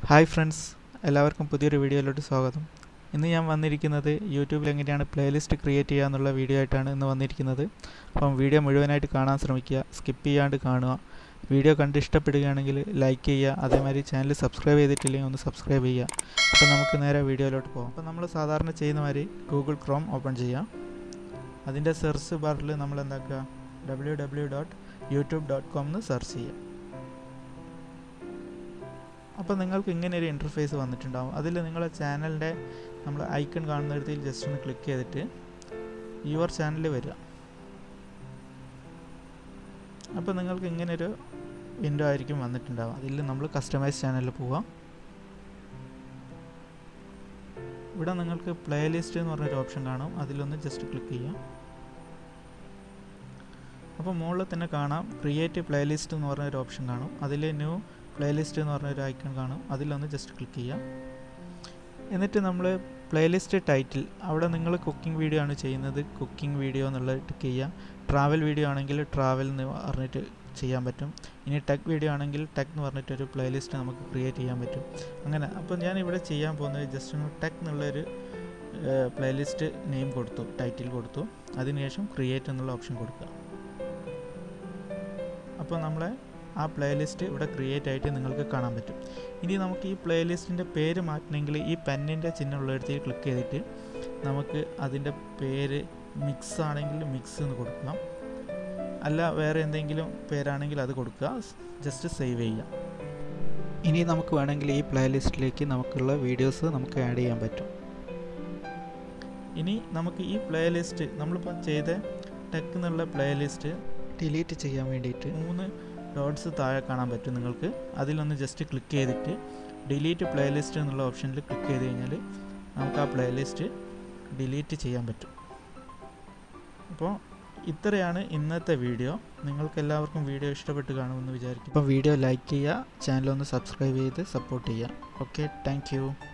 hi friends എല്ലാവർക്കും പുതിയൊരു വീഡിയോയിലോട്ട് സ്വാഗതം ഇന്ന് ഞാൻ വന്നിരിക്കുന്നത് യൂട്യൂബിൽ എങ്ങനെയാണ് പ്ലേലിസ്റ്റ് ക്രിയേറ്റ് ചെയ്യുക എന്നുള്ള വീഡിയോ ആയിട്ടാണ് ഇന്ന് വന്നിരിക്കുന്നത് അപ്പം വീഡിയോ മുഴുവനായിട്ട് കാണാൻ ശ്രമിക്കുക സ്കിപ്പ് ചെയ്യാണ്ട് കാണുക വീഡിയോ കണ്ട് ഇഷ്ടപ്പെടുകയാണെങ്കിൽ ലൈക്ക് ചെയ്യുക അതേമാതിരി ചാനൽ സബ്സ്ക്രൈബ് ചെയ്തിട്ടില്ലെങ്കിൽ ഒന്ന് സബ്സ്ക്രൈബ് ചെയ്യുക അപ്പോൾ നമുക്ക് നേരെ വീഡിയോയിലോട്ട് പോകാം അപ്പോൾ നമ്മൾ സാധാരണ ചെയ്യുന്ന മാതിരി ഗൂഗിൾ ക്രോം ഓപ്പൺ ചെയ്യാം അതിൻ്റെ സെർച്ച് ബാറിൽ നമ്മൾ എന്താക്കുക W W dot YouTube dot com എന്ന് സെർച്ച് ചെയ്യാം അപ്പോൾ നിങ്ങൾക്ക് ഇങ്ങനെ ഒരു ഇൻ്റർഫേസ് വന്നിട്ടുണ്ടാവും അതിൽ നിങ്ങളെ ചാനലിൻ്റെ നമ്മൾ ഐക്കൺ കാണുന്നിടത്തിൽ ജസ്റ്റ് ഒന്ന് ക്ലിക്ക് ചെയ്തിട്ട് യുവർ ചാനൽ വരിക അപ്പോൾ നിങ്ങൾക്ക് ഇങ്ങനെ ഒരു വിൻഡോ ആയിരിക്കും വന്നിട്ടുണ്ടാവും അതിൽ നമ്മൾ കസ്റ്റമൈസ് ചാനലിൽ പോവാം ഇവിടെ നിങ്ങൾക്ക് പ്ലേലിസ്റ്റ് എന്ന് പറഞ്ഞൊരു ഓപ്ഷൻ കാണും അതിലൊന്ന് ജസ്റ്റ് ക്ലിക്ക് ചെയ്യാം അപ്പോൾ മുകളിൽ തന്നെ കാണാം ക്രിയേറ്റ് പ്ലേലിസ്റ്റ് എന്ന് പറഞ്ഞൊരു ഓപ്ഷൻ കാണും അതിൽ ന്യൂ പ്ലേലിസ്റ്റ് എന്ന് പറഞ്ഞൊരു ഐക്കൺ കാണും അതിലൊന്ന് ജസ്റ്റ് ക്ലിക്ക് ചെയ്യാം എന്നിട്ട് നമ്മൾ പ്ലേലിസ്റ്റ് ടൈറ്റിൽ അവിടെ നിങ്ങൾ കുക്കിംഗ് വീഡിയോ ആണ് ചെയ്യുന്നത് കുക്കിംഗ് വീഡിയോ എന്നുള്ളത് ടിക്ക് ചെയ്യുക ട്രാവൽ വീഡിയോ ആണെങ്കിൽ ട്രാവൽ എന്ന് പറഞ്ഞിട്ട് ചെയ്യാൻ പറ്റും ഇനി ടെക് വീഡിയോ ആണെങ്കിൽ ടെക് എന്ന് പറഞ്ഞിട്ടൊരു പ്ലേലിസ്റ്റ് നമുക്ക് ക്രിയേറ്റ് ചെയ്യാൻ പറ്റും അങ്ങനെ അപ്പോൾ ഞാൻ ഇവിടെ ചെയ്യാൻ പോകുന്നത് ജസ്റ്റ് ഒന്ന് ടെക് എന്നുള്ളൊരു പ്ലേലിസ്റ്റ് നെയിം കൊടുത്തു ടൈറ്റിൽ കൊടുത്തു അതിനുശേഷം ക്രിയേറ്റ് എന്നുള്ള ഓപ്ഷൻ കൊടുക്കുക അപ്പോൾ നമ്മളെ ആ പ്ലേലിസ്റ്റ് ഇവിടെ ക്രിയേറ്റ് ആയിട്ട് നിങ്ങൾക്ക് കാണാൻ പറ്റും ഇനി നമുക്ക് ഈ പ്ലേലിസ്റ്റിൻ്റെ പേര് മാറ്റണമെങ്കിൽ ഈ പെന്നിൻ്റെ ചിഹ്നമുള്ളിടത്തേക്ക് ക്ലിക്ക് ചെയ്തിട്ട് നമുക്ക് അതിൻ്റെ പേര് മിക്സ് ആണെങ്കിൽ മിക്സ് എന്ന് കൊടുക്കാം അല്ല വേറെ എന്തെങ്കിലും പേരാണെങ്കിൽ അത് കൊടുക്കുക ജസ്റ്റ് സേവ് ചെയ്യാം ഇനി നമുക്ക് വേണമെങ്കിൽ ഈ പ്ലേലിസ്റ്റിലേക്ക് നമുക്കുള്ള വീഡിയോസ് നമുക്ക് ആഡ് ചെയ്യാൻ പറ്റും ഇനി നമുക്ക് ഈ പ്ലേലിസ്റ്റ് നമ്മളിപ്പോൾ ചെയ്ത ടെക് എന്നുള്ള പ്ലേലിസ്റ്റ് ഡിലീറ്റ് ചെയ്യാൻ വേണ്ടിയിട്ട് മൂന്ന് ഡോട്ട്സ് താഴെ കാണാൻ പറ്റും നിങ്ങൾക്ക് അതിലൊന്ന് ജസ്റ്റ് ക്ലിക്ക് ചെയ്തിട്ട് ഡിലീറ്റ് പ്ലേലിസ്റ്റ് എന്നുള്ള ഓപ്ഷനിൽ ക്ലിക്ക് ചെയ്ത് കഴിഞ്ഞാൽ നമുക്ക് ആ പ്ലേലിസ്റ്റ് ഡിലീറ്റ് ചെയ്യാൻ പറ്റും അപ്പോൾ ഇത്രയാണ് ഇന്നത്തെ വീഡിയോ നിങ്ങൾക്ക് എല്ലാവർക്കും വീഡിയോ ഇഷ്ടപ്പെട്ട് കാണുമെന്ന് വിചാരിക്കും അപ്പോൾ വീഡിയോ ലൈക്ക് ചെയ്യുക ചാനൽ ഒന്ന് സബ്സ്ക്രൈബ് ചെയ്ത് സപ്പോർട്ട് ചെയ്യുക ഓക്കെ താങ്ക്